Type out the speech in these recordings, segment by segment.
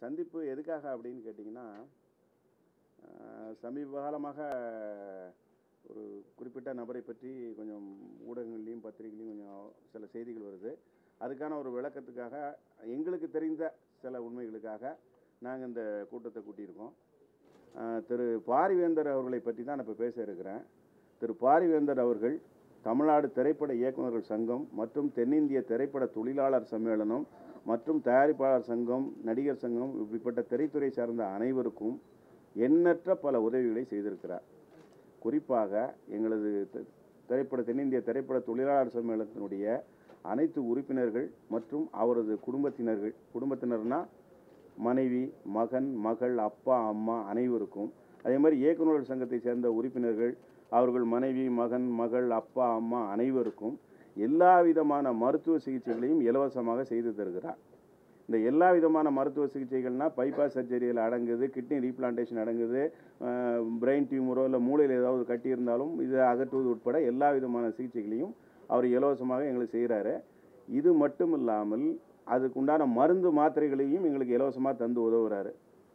சந்திப்பு எதுக்காக அப்படின்னு கேட்டிங்கன்னா அஹ், சமீப காலமாக ஒரு குறிப்பிட்ட நபரை பற்றி கொஞ்சம் ஊடகங்கள்லையும் பத்திரிகைலையும் கொஞ்சம் சில செய்திகள் வருது அதுக்கான ஒரு விளக்கத்துக்காக எங்களுக்கு தெரிந்த சில உண்மைகளுக்காக நாங்கள் இந்த கூட்டத்தை கூட்டியிருக்கோம் அஹ், திரு பாரிவேந்தர் அவர்களை பற்றி தான் நான் இப்போ பேச இருக்கிறேன் திரு பாரிவேந்தர் அவர்கள் தமிழ்நாடு திரைப்பட இயக்குநர்கள் சங்கம் மற்றும் தென்னிந்திய திரைப்பட தொழிலாளர் சம்மேளனம் மற்றும் தயாரிப்பாளர் சங்கம் நடிகர் சங்கம் இப்படிப்பட்ட திரைத்துறை சார்ந்த அனைவருக்கும் எண்ணற்ற பல உதவிகளை செய்திருக்கிறார் குறிப்பாக எங்களது தி- திரைப்பட தென்னிந்திய திரைப்பட தொழிலாளர் சம்மேளனத்தினுடைய அனைத்து உறுப்பினர்கள் மற்றும் அவரது குடும்பத்தினர்கள் குடும்பத்தினர்னா மனைவி மகன் மகள் அப்பா அம்மா அனைவருக்கும் அதே மாதிரி இயக்குநர்கள் சங்கத்தை சேர்ந்த உறுப்பினர்கள் அவர்கள் மனைவி மகன் மகள் அப்பா அம்மா அனைவருக்கும் எல்லா விதமான மருத்துவ சிகிச்சைகளையும் இலவசமாக செய்து தருகிறார் இந்த எல்லா விதமான மருத்துவ சிகிச்சைகள்னா பைபாஸ் சர்ஜரியில் அடங்குது கிட்னி ரீப்ளான்டேஷன் அடங்குது பிரெயின் டியூமரோ இல்லை மூளையில் ஏதாவது கட்டி இருந்தாலும் இதை அகற்றுவது உட்பட எல்லா விதமான சிகிச்சைகளையும் அவர் இலவசமாக எங்களுக்கு செய்கிறாரு இது மட்டும் இல்லாமல் அதுக்குண்டான மருந்து மாத்திரைகளையும் எங்களுக்கு இலவசமாக தந்து உதவுறாரு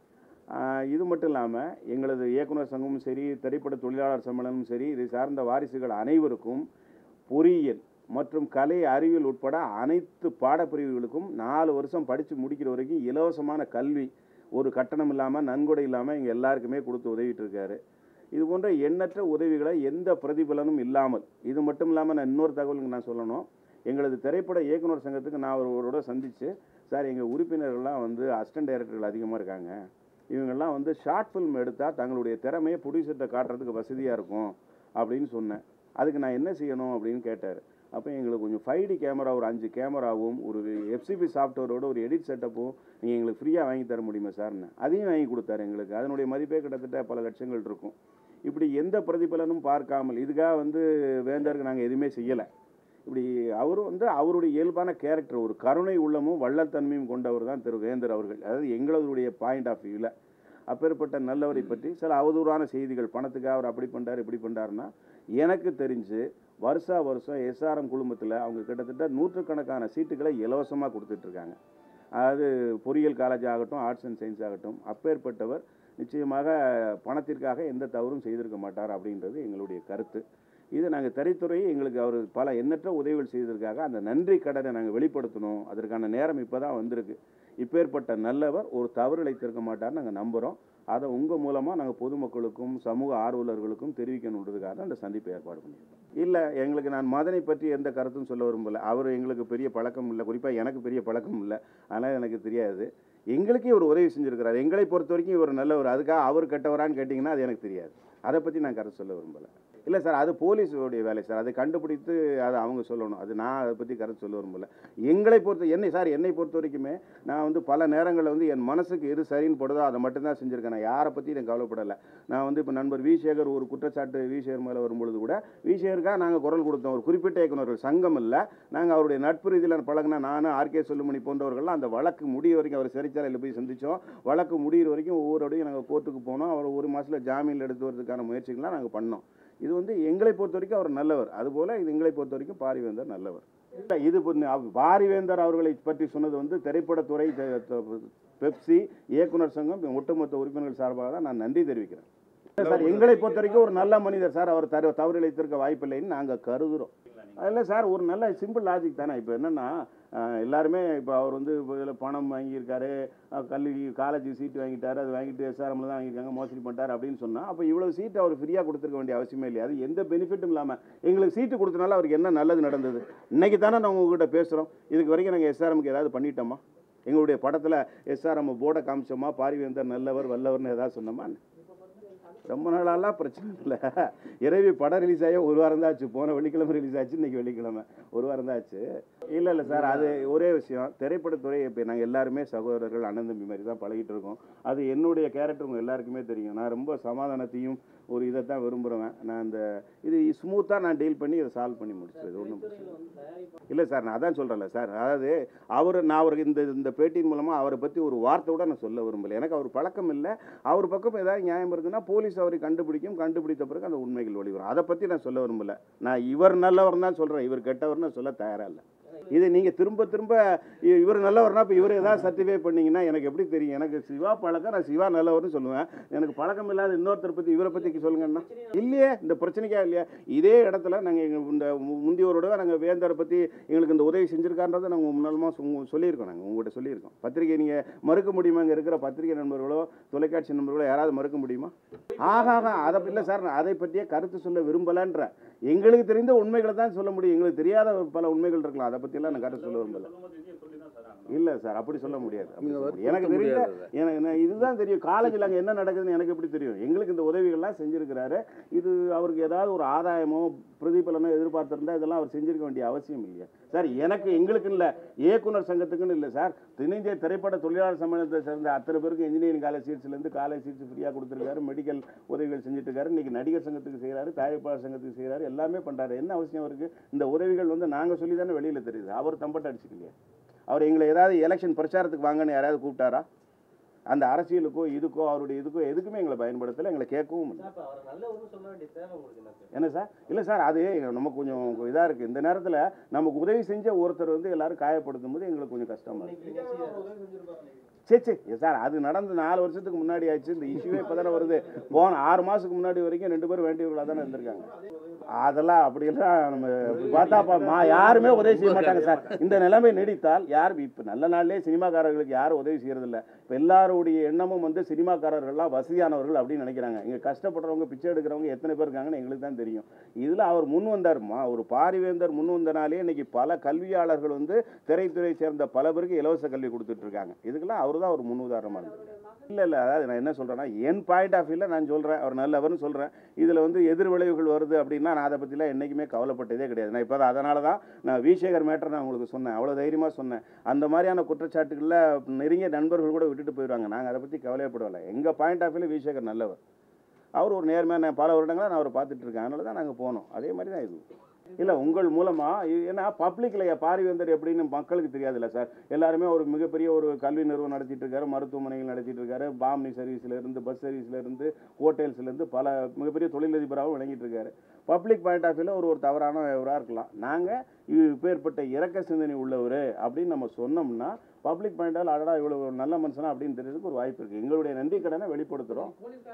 ஆஹ் இது மட்டும் இல்லாமல் எங்களது இயக்குனர் சங்கமும் சரி திரைப்பட தொழிலாளர் சம்மேளனமும் சரி இதை சார்ந்த வாரிசுகள் அனைவருக்கும் பொறியியல் மற்றும் கலை அறிவியல் உட்பட அனைத்து பாடப்பிரிவுகளுக்கும் நாலு வருஷம் படித்து முடிக்கிற வரைக்கும் இலவசமான கல்வி ஒரு கட்டணம் இல்லாமல் நன்கொடை இல்லாமல் இங்கே எல்லாருக்குமே கொடுத்து உதவிட்டு இருக்காரு இது போன்ற எண்ணற்ற உதவிகளை எந்த பிரதிபலனும் இல்லாமல் இது மட்டும் இல்லாமல் நான் இன்னொரு தகவலுக்கு நான் சொல்லணும் எங்களது திரைப்பட இயக்குனர் சங்கத்துக்கு நான் ஒருவரோட சந்தித்து சார் எங்கள் உறுப்பினர்கள்லாம் வந்து அசிஸ்டன்ட் டைரக்டர்கள் அதிகமாக இருக்காங்க இவங்கெல்லாம் வந்து ஷார்ட் ஃபிலிம் எடுத்தால் தங்களுடைய திறமையை ப்ரொடியூசர்கிட்ட காட்டுறதுக்கு வசதியாக இருக்கும் அப்படின்னு சொன்னேன் அதுக்கு நான் என்ன செய்யணும் அப்படின்னு கேட்டார் அப்போ எங்களுக்கு கொஞ்சம் ஃபைவ் டி கேமரா ஒரு அஞ்சு கேமராவும் ஒரு எஃப்சிபி சாஃப்ட்வேரோட ஒரு எடிட் செட்டப்பும் நீங்கள் எங்களுக்கு ஃப்ரீயாக வாங்கி தர முடியுமா சார்னு அதையும் வாங்கி கொடுத்தாரு எங்களுக்கு அதனுடைய மதிப்பே கிட்டத்தட்ட பல லட்சங்கள் இருக்கும் இப்படி எந்த பிரதிபலனும் பார்க்காமல் இதுக்காக வந்து வேந்தருக்கு நாங்கள் எதுவுமே செய்யலை இப்படி அவரும் வந்து அவருடைய இயல்பான கேரக்டர் ஒரு கருணை உள்ளமும் வள்ளத்தன்மையும் கொண்டவர் தான் திரு வேந்தர் அவர்கள் அதாவது எங்களுடைய பாயிண்ட் ஆஃப் வியூவில் அப்பேற்பட்ட நல்லவரை பற்றி சில அவதூறான செய்திகள் பணத்துக்காக அவர் அப்படி பண்ணுறாரு இப்படி பண்ணுறாருன்னா எனக்கு தெரிஞ்சு வருஷா வருஷம் எஸ்ஆர்எம் குழுமத்தில் அவங்க கிட்டத்தட்ட நூற்றுக்கணக்கான சீட்டுகளை இலவசமாக கொடுத்துட்ருக்காங்க அதாவது பொறியியல் காலேஜ் ஆகட்டும் ஆர்ட்ஸ் அண்ட் சயின்ஸ் ஆகட்டும் அப்பேற்பட்டவர் நிச்சயமாக பணத்திற்காக எந்த தவறும் செய்திருக்க மாட்டார் அப்படின்றது எங்களுடைய கருத்து இது நாங்கள் திரைத்துறையை எங்களுக்கு அவர் பல எண்ணற்ற உதவிகள் செய்ததற்காக அந்த நன்றி கடனை நாங்கள் வெளிப்படுத்தணும் அதற்கான நேரம் இப்போ தான் வந்திருக்கு இப்பேற்பட்ட நல்லவர் ஒரு தவறு இழைத்திருக்க மாட்டார்னு நாங்கள் நம்புகிறோம் அதை உங்கள் மூலமாக நாங்கள் பொதுமக்களுக்கும் சமூக ஆர்வலர்களுக்கும் தெரிவிக்கணுன்றதுக்காக அந்த சந்திப்பை ஏற்பாடு பண்ணியிருக்கோம் இல்லை எங்களுக்கு நான் மதனை பற்றி எந்த கருத்தும் சொல்ல விரும்பல அவர் எங்களுக்கு பெரிய பழக்கம் இல்லை குறிப்பாக எனக்கு பெரிய பழக்கம் இல்லை அதனால் எனக்கு தெரியாது எங்களுக்கே ஒரு உதவி செஞ்சுருக்கிறார் எங்களை பொறுத்த வரைக்கும் இவர் நல்லவர் அதுக்காக அவர் கெட்டவரான்னு கேட்டிங்கன்னா அது எனக்கு தெரியாது அதை பற்றி நான் கருத்து சொல்ல விரும்பலை இல்லை சார் அது போலீஸோடைய வேலை சார் அதை கண்டுபிடித்து அதை அவங்க சொல்லணும் அது நான் அதை பற்றி கருத்து சொல்ல விரும்பல எங்களை பொறுத்த என்னை சார் என்னை பொறுத்த வரைக்குமே நான் வந்து பல நேரங்களில் வந்து என் மனசுக்கு எது சரின்னு படுதோ அதை மட்டும்தான் செஞ்சுருக்கேன் நான் யாரை பற்றி எனக்கு கவலைப்படலை நான் வந்து இப்போ நண்பர் வி சேகர் ஒரு குற்றச்சாட்டு வி சேகர் மேலே வரும்பொழுது கூட வி சேகருக்காக நாங்கள் குரல் கொடுத்தோம் ஒரு குறிப்பிட்ட இயக்குனர்கள் சங்கம் இல்லை நாங்கள் அவருடைய நட்பு ரீதியில் பழகின நானும் ஆர்கே சொல்லுமணி போன்றவர்கள்லாம் அந்த வழக்கு முடிய வரைக்கும் அவர் சிறைச்சாலையில் போய் சந்தித்தோம் வழக்கு முடிகிற வரைக்கும் ஒவ்வொருடையும் நாங்கள் கோர்ட்டுக்கு போனோம் அவர் ஒரு மாதத்தில் ஜாமீனில் எடுத்து வரதுக்கான முயற்சிகள்லாம் நாங்கள் பண்ணோம் இது வந்து எங்களை பொறுத்த வரைக்கும் அவர் நல்லவர் அதுபோல் இது எங்களை பொறுத்த வரைக்கும் பாரிவேந்தர் நல்லவர் இல்லை இது பொண்ணு- அவ- பாரிவேந்தர் அவர்களை பற்றி சொன்னது வந்து திரைப்படத்துறை த- த- பெப்சி இயக்குனர் சங்கம் ஒட்டுமொத்த உறுப்பினர்கள் சார்பாக தான் நான் நன்றி தெரிவிக்கிறேன் இல்ல சார் எங்களை பொறுத்த வரைக்கும் ஒரு நல்ல மனிதர் சார் அவர் தர தவறு இழைத்திருக்க வாய்ப்பில்லைன்னு நாங்கள் கருதுகிறோம் இல்லை சார் ஒரு நல்ல சிம்பிள் லாஜிக் தானே இப்போ என்னென்னா எல்லாருமே இப்போ அவர் வந்து இப்போ இதில் பணம் வாங்கியிருக்காரு அஹ் கல்வி காலேஜ் சீட்டு வாங்கிட்டாரு அது வாங்கிட்டு எஸ்ஆர்எம்ல தான் வாங்கியிருக்காங்க மோசடி பண்ணிட்டார் அப்படின்னு சொன்னால் அப்போ இவ்வளோ சீட்டு அவர் ஃப்ரீயாக கொடுத்துருக்க வேண்டிய அவசியமே இல்லையா அது எந்த பெனிஃபிட்டும் இல்லாமல் எங்களுக்கு சீட்டு கொடுத்தனால அவருக்கு என்ன நல்லது நடந்தது இன்னைக்கு தானே நான் உங்ககிட்ட பேசுகிறோம் இதுக்கு வரைக்கும் நாங்கள் எஸ்ஆர்எம்க்கு ஏதாவது பண்ணிட்டோமா எங்களுடைய படத்தில் எஸ்ஆர்எம் போர்டை காமிச்சோமா பாரிவேந்தர் நல்லவர் வல்லவர்னு ஏதாவது சொன்னோமா ரொம்ப நாளாலாம் பிரச்சனை இல்லை இரவி படம் ரிலீஸ் ஆகி ஒரு வாரம் தான் ஆச்சு போன வெள்ளிக்கிழமை ரிலீஸ் ஆச்சு இன்னைக்கு வெள்ளிக்கிழமை ஒரு வாரம் தான் ஆச்சு இல்லை இல்லை சார் அது ஒரே விஷயம் திரைப்படத்துறை இப்போ நாங்கள் எல்லாருமே சகோதரர்கள் அண்ணன் தம்பி மாதிரி தான் பழகிட்டு இருக்கோம் அது என்னுடைய கேரக்டர் உங்கள் எல்லாருக்குமே தெரியும் நான் ரொம்ப சமாதானத்தையும் ஒரு இதை தான் விரும்புகிறேன் நான் அந்த இது ஸ்மூத்தாக நான் டீல் பண்ணி இதை சால்வ் பண்ணி முடிச்சிடுது ஒன்றும் பிரச்சனை இல்லை. இல்லை சார் நான் அதான் சொல்கிறேன்ல சார் அதாவது அவர் நான் அவருக்கு இந்த இந்த பேட்டியின் மூலமாக அவரை பற்றி ஒரு வார்த்தை கூட நான் சொல்ல விரும்பலை எனக்கு அவர் பழக்கம் இல்லை அவர் பக்கம் ஏதாவது நியாயம் இருக்குன்னா போலீஸ் அவரை கண்டுபிடிக்கும் கண்டுபிடித்த பிறகு அந்த உண்மைகள் வெளிவரும் அதை பற்றி நான் சொல்ல விரும்பல நான் இவர் நல்லவர் தான் சொல்கிறேன் இவர் கெட்டவர்னு சொல்ல தயாராக இல்லை இது நீங்கள் திரும்ப திரும்ப இ- இவர் நல்லவர்னா இப்போ இவர் ஏதாவது சர்டிஃபை பண்ணீங்கன்னா எனக்கு எப்படி தெரியும் எனக்கு சிவா பழக்கம் நான் சிவா நல்லவர்னு சொல்லுவேன் எனக்கு பழக்கம் இல்லாத இன்னொருத்தர் பற்றி இவரை பற்றி சொல்லுங்கன்னா இல்லையே இந்த பிரச்சனைக்கா இல்லையா இதே இடத்துல நாங்கள் எங்கள் இந்த மு- முந்தியோரோட நாங்கள் வேந்தரை பற்றி எங்களுக்கு இந்த உதவி செஞ்சுருக்கான்றதை நாங்கள் முன்னாலுமா சொல்லியிருக்கோம் நாங்கள் உங்கள்கிட்ட சொல்லியிருக்கோம் பத்திரிகை நீங்கள் மறுக்க முடியுமா இங்கே இருக்கிற பத்திரிகை நண்பர்களோ தொலைக்காட்சி நண்பர்களோ யாராவது மறுக்க முடியுமா ஆகா ஆகா அதை இல்லை சார் நான் அதை பற்றியே கருத்து சொல்ல விரும்பலன்ற எங்களுக்கு தெரிந்த உண்மைகளை தான் சொல்ல முடியும் எங்களுக்கு தெரியாத பல உண்மைகள் இருக்கலாம் அதை பற்றியெல்லாம் நான் கருத்து சொல்ல விரும்பல இல்லை சார் அப்படி சொல்ல முடியாது அப்படி நீங்க சொல்ல முடியாது. எனக்கு வற்புறுத்த தெரியல முடியாது. எனக்கு நான் இதுதான் தெரியும் காலேஜில் அங்கே என்ன நடக்குதுன்னு எனக்கு எப்படி தெரியும் எங்களுக்கு இந்த உதவிகள்லாம் செஞ்சுருக்கிறாரு இது அவருக்கு ஏதாவது ஒரு ஆதாயமோ பிரதிபலனோ எதிர்பார்த்திருந்தா இதெல்லாம் அவர் செஞ்சிருக்க வேண்டிய அவசியம் இல்லையா சார் எனக்கு எங்களுக்கு இல்லை இயக்குனர் சங்கத்துக்குன்னு இல்லை சார் திணிஞ்ச திரைப்பட தொழிலாளர் சம்மேளனத்தை சேர்ந்த அத்தனை பேருக்கு இன்ஜினியரிங் காலேஜ் சீட்ஸ்லேருந்து காலேஜ் சீட்ஸ் ஃப்ரீயாக கொடுத்துருக்காரு மெடிக்கல் உதவிகள் செஞ்சுட்டு இருக்காரு இன்னைக்கு நடிகர் சங்கத்துக்கு செய்கிறாரு தயாரிப்பாளர் சங்கத்துக்கு செய்கிறாரு எல்லாமே பண்ணுறாரு என்ன அவசியம் அவருக்கு இந்த உதவிகள் வந்து நாங்கள் சொல்லி தானே வெளியில் தெரியுது அவர் தம்பட்ட அடிச்சுக்கலையே அவர் எங்களை ஏதாவது எலெக்ஷன் பிரச்சாரத்துக்கு வாங்கன்னு யாராவது கூப்பிட்டாரா அந்த அரசியலுக்கோ இதுக்கோ அவருடைய இதுக்கோ எதுக்குமே எங்களை பயன்படுத்தலை எங்களை கேட்கவும் இல்லை அப்ப அவர் நல்லவர்னு சொல்ல வேண்டிய தேவை உங்களுக்கு என்ன சார்? என்ன சார் இல்லை சார் அது நமக்கு கொஞ்சம் இதாக இருக்குது இந்த நேரத்தில் நமக்கு உதவி செஞ்ச ஒருத்தர் வந்து எல்லாரும் காயப்படுத்தும் போது எங்களுக்கு கொஞ்சம் கஷ்டமாக இருக்குது இன்னைக்கு சே சே சார் அது நடந்து நாலு வருஷத்துக்கு முன்னாடி ஆச்சு இந்த இஷ்யூவே இப்போ தானே வருது போன ஆறு மாதத்துக்கு முன்னாடி வரைக்கும் ரெண்டு பேரும் வேண்டியவர்களாக தானே இருந்திருக்காங்க அதெல்லாம் அப்படியெல்லாம் நம்ம இப்படி பார்த்தா பா- மா யாருமே உதவி செய்ய மாட்டாங்க சார் இந்த நிலைமை நீடித்தால் யார் இப்போ நல்ல நாள்லேயே சினிமாக்காரர்களுக்கு யாரும் உதவி செய்யறதில்ல இப்போ எல்லாருடைய எண்ணமும் வந்து சினிமாக்காரர்கள்லாம் வசதியானவர்கள் அப்படின்னு நினைக்கிறாங்க இங்கே கஷ்டப்படுறவங்க பிச்சை எடுக்கிறவங்க எத்தனை பேர் இருக்காங்கன்னு எங்களுக்கு தான் தெரியும் இதில் அவர் முன் வந்தாருமா ஒரு பாரிவேந்தர் முன் வந்தனாலே இன்னைக்கு பல கல்வியாளர்கள் வந்து திரைத்துறை சேர்ந்த பல பேருக்கு இலவச கல்வி கொடுத்துட்டு இருக்காங்க இதுக்கெல்லாம் அவர் தான் ஒரு முன் உதாரணமாக இருக்கு இல்லை இல்லை அதாவது நான் என்ன சொல்கிறேன்னா என் பாயிண்ட் ஆஃப் வியூவில் நான் சொல்கிறேன் அவர் நல்லவர்னு சொல்கிறேன் இதில் வந்து எதிர் விளைவுகள் வருது அப்படின்னா நான் அதை பற்றிலாம் என்றைக்குமே கவலைப்பட்டதே கிடையாது நான் இப்போ அதனால தான் நான் விசேகர் மேட்டர் நான் உங்களுக்கு சொன்னேன் அவ்வளோ தைரியமாக சொன்னேன் அந்த மாதிரியான குற்றச்சாட்டுகளில் நெருங்கிய நண்பர்கள் கூட விட்டுட்டு போயிடுவாங்க நாங்கள் அதை பற்றி கவலையப்படவில்லை எங்கள் பாயிண்ட் ஆஃப் வியூவில் விசேகர் நல்லவர் அவர் ஒரு நேர்மையான பல வருடங்களாக நான் அவரை பார்த்துட்டு இருக்கேன் அதனால தான் நாங்கள் போனோம் அதே மாதிரி தான் இது இல்லை உங்கள் மூலமாக ஏன்னா பப்ளிக்கில் பாரிவேந்தர் எப்படின்னு மக்களுக்கு தெரியாதுல்ல சார் எல்லாருமே ஒரு மிகப்பெரிய ஒரு கல்வி நிறுவனம் நடத்திட்டு இருக்காரு மருத்துவமனைகள் நடத்திட்டு இருக்காரு பாம்னி சர்வீஸ்ல இருந்து பஸ் சர்வீஸ்ல இருந்து ஹோட்டல்ஸ்ல இருந்து பல மிகப்பெரிய தொழிலதிபராகவும் விளங்கிட்டு இருக்காரு பப்ளிக் பாயிண்ட் ஆஃப் வியூவில் ஒரு ஒரு தவறான இவராக இருக்கலாம் நாங்கள் இப்பேற்பட்ட இறக்க சிந்தனை உள்ளவர் அப்படின்னு நம்ம சொன்னோம்னா பப்ளிக் பாயிண்டால் அடடா இவ்வளோ ஒரு நல்ல மனுஷனா அப்படின்னு தெரியறதுக்கு ஒரு வாய்ப்பு இருக்குது எங்களுடைய நன்றி கடனை வெளிப்படுத்துகிறோம்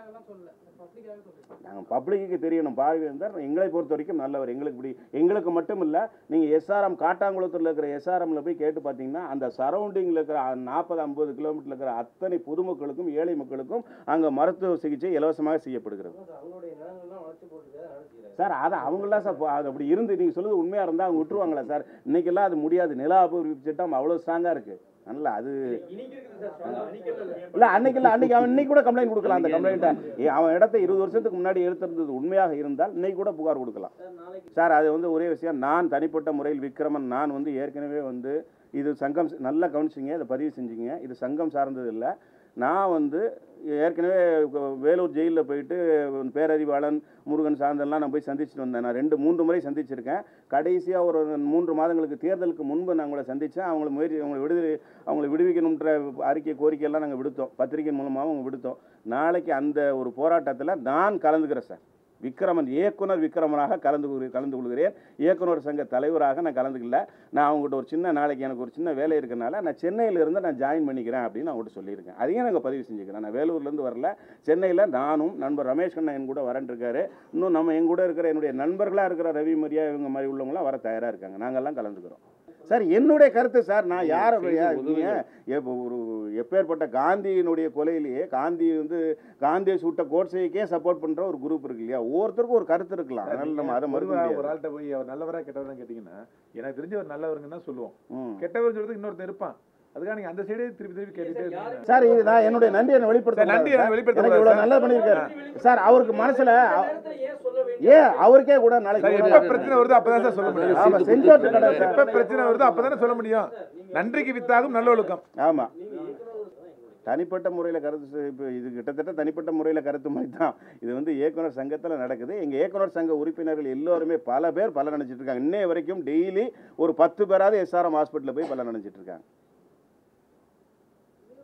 நாங்கள் பப்ளிக்கு தெரியணும் பார்வையர் எங்களை பொறுத்த வரைக்கும் நல்லவர் எங்களுக்கு இப்படி எங்களுக்கு மட்டும் இல்லை நீங்கள் எஸ்ஆர்எம் காட்டாங்குளத்தூரில் இருக்கிற எஸ்ஆர்எம்ல போய் கேட்டு பார்த்தீங்கன்னா அந்த சரௌண்டிங்கில் இருக்கிற நாற்பது ஐம்பது கிலோமீட்டரில் இருக்கிற அத்தனை பொதுமக்களுக்கும் ஏழை மக்களுக்கும் அங்கே மருத்துவ சிகிச்சை இலவசமாக செய்யப்படுகிறது சார், அவங்களுடைய நிலங்கள்லாம் வளர்ச்சி போட்டுருக்காரு நடத்திக்கிறாரு சார் அது அவங்களாம் சார் போ- அது அப்படி இருந்து நீங்கள் சொல்லுறது உண்மையாக இருந்தால் அவங்க விட்டுருவாங்களா சார் இன்னைக்கெல்லாம் அது முடியாது நில அபிவிருத்தி திட்டம் அவ்வளோ ஸ்ட்ராங்காக இருக்குது அதனால் அது இன்னைக்கு இருக்குது சார் strong ஆ. அன்னைக்கு இல்லை. இல்லை அன்னைக்கு இல்லை அன்னைக்கு அவன் இன்னைக்கு கூட கம்ப்ளைண்ட் கொடுக்கலாம் அந்த கம்ப்ளைண்ட்டை அவன் இடத்த இருபது வருஷத்துக்கு முன்னாடி எடுத்திருந்தது உண்மையாக இருந்தால் இன்னைக்கு கூட புகார் கொடுக்கலாம் சார், நாளைக்கு சார் அது வந்து ஒரே விஷயம் நான் தனிப்பட்ட முறையில் விக்ரமன் நான் வந்து ஏற்கனவே வந்து இது சங்கம் நல்லா கவனிச்சிங்க இதை பதிவு செஞ்சீங்க இது சங்கம் சார்ந்தது இல்லை நான் வந்து ஏற்கனவே வேலூர் ஜெயிலில் போயிட்டு பேரறிவாளன் முருகன் சார்ந்தெல்லாம் நான் போய் சந்திச்சுட்டு வந்தேன் நான் ரெண்டு மூன்று முறை சந்திச்சிருக்கேன் கடைசியாக ஒரு மூன்று மாதங்களுக்கு தேர்தலுக்கு முன்பு நான் உங்களை சந்தித்தேன் அவங்கள முயற்சி அவங்களை விடுதலை அவங்களை விடுவிக்கணுன்ற அறிக்கை கோரிக்கையெல்லாம் நாங்கள் விடுத்தோம் பத்திரிகை மூலமாகவும் அவங்க விடுத்தோம் நாளைக்கு அந்த ஒரு போராட்டத்தில் நான் கலந்துக்கிறேன் சார் விக்ரமன் இயக்குனர் விக்ரமனாக கலந்து கொள் கலந்து கொள்கிறேன் இயக்குனர் சங்க தலைவராக நான் கலந்துக்கல நான் அவங்ககிட்ட ஒரு சின்ன நாளைக்கு எனக்கு ஒரு சின்ன வேலை இருக்கனால நான் சென்னையில இருந்து நான் ஜாயின் பண்ணிக்கிறேன் அப்படின்னு அவங்ககிட்ட சொல்லியிருக்கேன் அதையும் நாங்கள் பதிவு செஞ்சுக்கிறேன் நான் வேலூர்லேருந்து வரல சென்னையில் நானும் நண்பர் ரமேஷ் கண்ணா என் கூட வரேன் இருக்காரு இன்னும் நம்ம என் கூட இருக்கிற என்னுடைய நண்பர்களாக இருக்கிற ரவி மரியா இவங்க மாதிரி உள்ளவங்களாம் வர தயாராக இருக்காங்க நாங்கள்லாம் கலந்துக்கிறோம் சார் என்னுடைய கருத்து சார் நான் யாரை செய்த நீங்க எப்ப ஒரு எப்பேற்பட்ட காந்தியினுடைய கொலையிலேயே காந்தி வந்து காந்தியை சுட்ட கோட்சைக்கே சப்போர்ட் பண்ற ஒரு குரூப் இருக்கு இல்லையா ஒவ்வொருத்தருக்கும் ஒரு கருத்து இருக்கலாம் அதனால நம்ம அதை மறுக்க பொதுவா முடியாது ஒரு ஆள்கிட்ட போய் அவர் நல்லவரா கெட்டவரா கேட்டீங்கன்னா எனக்கு தெரிஞ்ச ஒரு நல்லவருங்கன்னு தான் சொல்லுவோம் ம். கெட்டவர் சொல்றதுக்கு இன்னொருத்தன் இருப்பான் அதுக்காக நீங்க அந்த சைடே திருப்பி திருப்பி கேட்டுட்டே சார், யாரு- இருக்கீங்க சார் இது நான் என்னுடைய நன்றியை நான் வெளிப்படுத்த சார், நன்றியை கூடாது சார். வெளிப்படுத்த எனக்கு கூடாது இவ்வளவு சார். நல்லா பண்ணியிருக்காரு சார் அவருக்கு மனசுல இந்த அவ- நேரத்துல ஏன் சொல்ல வேண்டிய ஏன் அவருக்கே கூட நாளைக்கு சார் ஒரு எப்ப நாள் பிரச்சனை வருதோ அப்பதான் சார் சொல்ல முடியும் ஆமா செஞ்சோட்டு கடை சார் எப்ப பிரச்சனை வருதோ அப்பதானே சொல்ல முடியும் நன்றிக்கு வித்தாகும் நல்லொழுக்கம் ஆமா நீங்க இயக்குனர் தான் எங்களுக்கு தனிப்பட்ட முறையில் கருத்து செ- இப்போ இது கிட்டத்தட்ட தனிப்பட்ட முறையில் கருத்து மாதிரி தான் இது வந்து இயக்குனர் சங்கத்தில் நடக்குது எங்கள் இயக்குனர் சங்க உறுப்பினர்கள் எல்லோருமே பல பேர் பல நினைச்சிட்டு இருக்காங்க இன்னைய வரைக்கும் டெய்லி ஒரு பத்து பேராவது எஸ்ஆர்எம் ஹாஸ்பிட்டலில் போய் பல நினைச்சிட்டு இருக்காங்க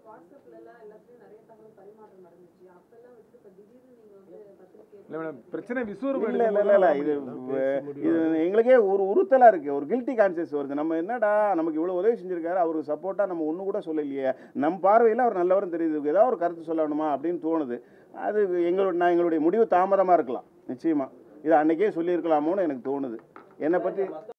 வாட்ஸ்அப்ல எல்லாம் எல்லாத்துலயும் நிறைய தகவல் பரிமாற்றம் நடந்துச்சு அப்பெல்லாம் விட்டு இப்ப திடீர்னு நீங்க வந்து பத்திரிக்கை இல்ல மேடம் பிரச்சனை விஸ்வரூபம் இல்லை இல்லை இல்லை இது எடுக்கும்போது இது எங்களுக்கே ஒரு உறுத்தலாக இருக்குது ஒரு கில்ட்டி கான்சியஸ் வருது நம்ம என்னடா நமக்கு இவ்வளோ உதவி செஞ்சிருக்காரு அவருக்கு சப்போர்ட்டாக நம்ம ஒன்று கூட சொல்லலையே நம் பார்வையில் அவர் நல்லவரும் தெரியுது ஏதாவது ஒரு கருத்து சொல்லணுமா அப்படின்னு தோணுது அது எங்களோட நான் எங்களுடைய முடிவு தாமதமாக இருக்கலாம் நிச்சயமாக இது அன்னைக்கே சொல்லியிருக்கலாமோன்னு எனக்கு தோணுது என்னை பற்றி